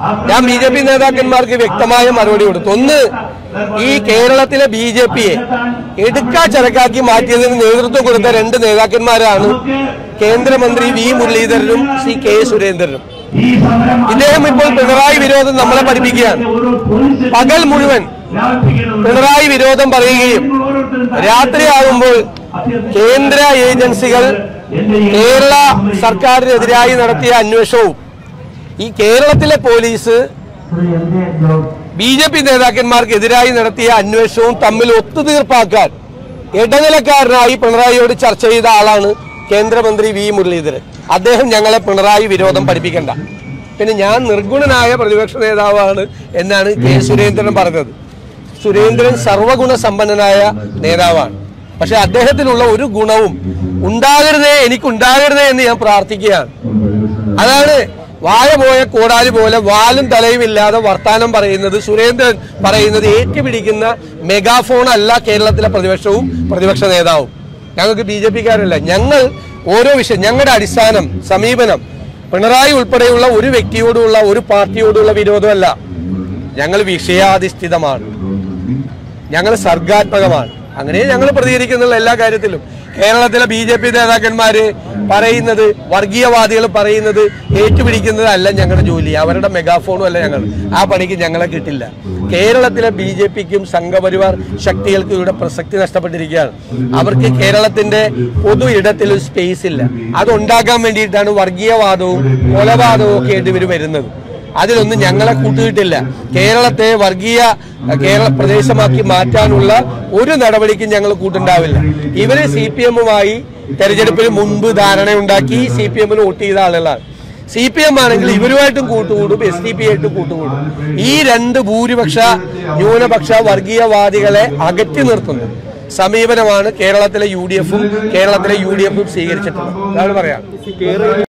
ഞാൻ B J P നേതാക്കന്മാർക്ക് വ്യക്തമായ മറുപടി കൊടുത്തു ഒന്ന് ഈ കേരളത്തിലെ ബി ജെ പിയെ എടുക്കാ ചരക്കാക്കി മാറ്റിയതിന് നേതൃത്വം കൊടുത്ത രണ്ട് നേതാക്കന്മാരാണ് കേന്ദ്രമന്ത്രി വി മുരളീധരനും സി കെ സുരേന്ദ്രനും ഇദ്ദേഹം ഇപ്പോൾ പിണറായി വിരോധം നമ്മളെ പഠിപ്പിക്കുകയാണ് പകൽ മുഴുവൻ പിണറായി വിരോധം പറയുകയും രാത്രിയാകുമ്പോൾ കേന്ദ്ര ഏജൻസികൾ കേരള സർക്കാരിനെതിരായി നടത്തിയ അന്വേഷണവും ഈ കേരളത്തിലെ പോലീസ് ബി ജെ പി നേതാക്കന്മാർക്കെതിരായി നടത്തിയ അന്വേഷണവും തമ്മിൽ ഒത്തുതീർപ്പാക്കാൻ ഇടനിലക്കാരനായി പിണറായിയോട് ചർച്ച ചെയ്ത ആളാണ് കേന്ദ്രമന്ത്രി വി മുരളീധരൻ അദ്ദേഹം ഞങ്ങളെ പിണറായി വിരോധം പഠിപ്പിക്കണ്ട പിന്നെ ഞാൻ നിർഗുണനായ പ്രതിപക്ഷ നേതാവാണ് എന്നാണ് കെ സുരേന്ദ്രൻ പറഞ്ഞത് സുരേന്ദ്രൻ സർവഗുണ സമ്പന്നനായ നേതാവാണ് പക്ഷെ അദ്ദേഹത്തിനുള്ള ഒരു ഗുണവും ഉണ്ടാകരുതേ എനിക്കുണ്ടാകരുതേ എന്ന് ഞാൻ പ്രാർത്ഥിക്കുകയാണ് അതാണ് വായ പോയ കോടാലി പോലെ വാലും തലയും ഇല്ലാതെ വർത്താനം പറയുന്നത് സുരേന്ദ്രൻ പറയുന്നത് ഏറ്റുപിടിക്കുന്ന മെഗാഫോൺ അല്ല കേരളത്തിലെ പ്രതിപക്ഷവും പ്രതിപക്ഷ നേതാവും ഞങ്ങൾക്ക് ബി ജെ പിക്കാരല്ല ഞങ്ങൾ ഓരോ വിഷയം ഞങ്ങളുടെ അടിസ്ഥാനം സമീപനം പിണറായി ഉൾപ്പെടെയുള്ള ഒരു വ്യക്തിയോടുള്ള ഒരു പാർട്ടിയോടുള്ള വിരോധമല്ല ഞങ്ങൾ വിഷയാധിഷ്ഠിതമാണ് ഞങ്ങൾ സർഗാത്മകമാണ് അങ്ങനെ ഞങ്ങൾ പ്രതികരിക്കുന്നുള്ള എല്ലാ കാര്യത്തിലും കേരളത്തിലെ ബി ജെ പി നേതാക്കന്മാര് പറയുന്നത് വർഗീയവാദികൾ പറയുന്നത് ഏറ്റുപിടിക്കുന്നതല്ല ഞങ്ങളുടെ ജോലി അവരുടെ മെഗാഫോണും അല്ല ഞങ്ങൾ ആ പണിക്ക് ഞങ്ങളെ കിട്ടില്ല കേരളത്തിലെ ബി ജെ പിക്കും സംഘപരിവാർ ശക്തികൾക്കും ഇവിടെ പ്രസക്തി നഷ്ടപ്പെട്ടിരിക്കുകയാണ് അവർക്ക് കേരളത്തിന്റെ പൊതു ഇടത്തിൽ ഒരു സ്പേസ് ഇല്ല അതുണ്ടാക്കാൻ വേണ്ടിയിട്ടാണ് വർഗീയവാദവും കൊലപാതകവും ഒക്കെ ആയിട്ട് ഇവർ വരുന്നത് അതിലൊന്നും ഞങ്ങളെ കൂട്ടുകിട്ടില്ല കേരളത്തെ വർഗീയ അഹ്, കേരള പ്രദേശമാക്കി മാറ്റാനുള്ള ഒരു നടപടിക്കും ഞങ്ങൾ കൂട്ടുണ്ടാവില്ല ഇവര് സി പി എമ്മുമായി തെരഞ്ഞെടുപ്പിന് മുൻപ് ധാരണയുണ്ടാക്കി സി പി എമ്മിന് വോട്ട് ചെയ്ത ആളുകളാണ് സി പി എം ആണെങ്കിൽ ഇവരുമായിട്ടും കൂട്ടുകൂടും എസ് ഡി പി ആയിട്ടും കൂട്ടുകൂടും ഈ രണ്ട് ഭൂരിപക്ഷ ന്യൂനപക്ഷ വർഗീയവാദികളെ അകറ്റി നിർത്തുന്നു സമീപനമാണ് കേരളത്തിലെ യു ഡി എഫും കേരളത്തിലെ യു ഡി എഫും സ്വീകരിച്ചിട്ടുള്ളത് അതാണ് പറയാം